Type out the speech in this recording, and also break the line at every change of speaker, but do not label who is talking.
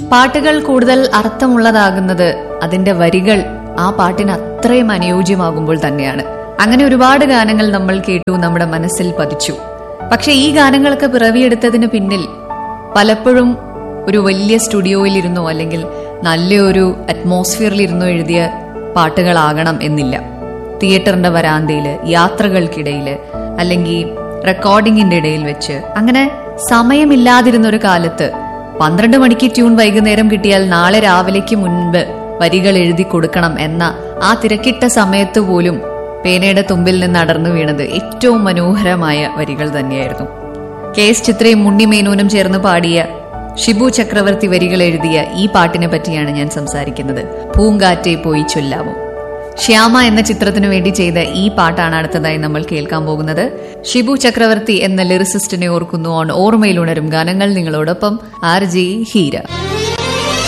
പാട്ടുകൾ കൂടുതൽ അർത്ഥമുള്ളതാകുന്നത് അതിന്റെ വരികൾ ആ പാട്ടിന് അത്രയും അനുയോജ്യമാകുമ്പോൾ തന്നെയാണ് അങ്ങനെ ഒരുപാട് ഗാനങ്ങൾ നമ്മൾ കേട്ടു നമ്മുടെ മനസ്സിൽ പതിച്ചു പക്ഷെ ഈ ഗാനങ്ങളൊക്കെ പിറവിയെടുത്തതിന് പിന്നിൽ പലപ്പോഴും ഒരു വലിയ സ്റ്റുഡിയോയിലിരുന്നോ അല്ലെങ്കിൽ നല്ലൊരു അറ്റ്മോസ്ഫിയറിലിരുന്നോ എഴുതിയ പാട്ടുകളാകണം എന്നില്ല തിയേറ്ററിന്റെ വരാന്തയില് യാത്രകൾക്കിടയില് അല്ലെങ്കിൽ റെക്കോർഡിങ്ങിന്റെ ഇടയിൽ വെച്ച് അങ്ങനെ സമയമില്ലാതിരുന്ന ഒരു കാലത്ത് പന്ത്രണ്ട് മണിക്ക് ട്യൂൺ വൈകുന്നേരം കിട്ടിയാൽ നാളെ രാവിലേക്ക് മുൻപ് വരികൾ എഴുതി കൊടുക്കണം എന്ന ആ തിരക്കിട്ട സമയത്ത് പോലും പേനയുടെ തുമ്പിൽ നിന്ന് അടർന്നു വീണത് ഏറ്റവും മനോഹരമായ വരികൾ തന്നെയായിരുന്നു കെ എസ് ചിത്രയും മുണ്ണിമേനോനും ചേർന്ന് പാടിയ ഷിബു ചക്രവർത്തി വരികൾ എഴുതിയ ഈ പാട്ടിനെ പറ്റിയാണ് ഞാൻ സംസാരിക്കുന്നത് പൂങ്കാറ്റെ പോയി ചൊല്ലാമോ ശ്യാമ എന്ന ചിത്രത്തിനു വേണ്ടി ചെയ്ത ഈ പാട്ടാണ് അടുത്തതായി നമ്മൾ കേൾക്കാൻ പോകുന്നത് ഷിബു ചക്രവർത്തി എന്ന ലിറിസിസ്റ്റിനെ ഓർക്കുന്നു ഓൺ ഓർമ്മയിലുണരും ഗാനങ്ങൾ നിങ്ങളോടൊപ്പം ആർ ജി ഹീര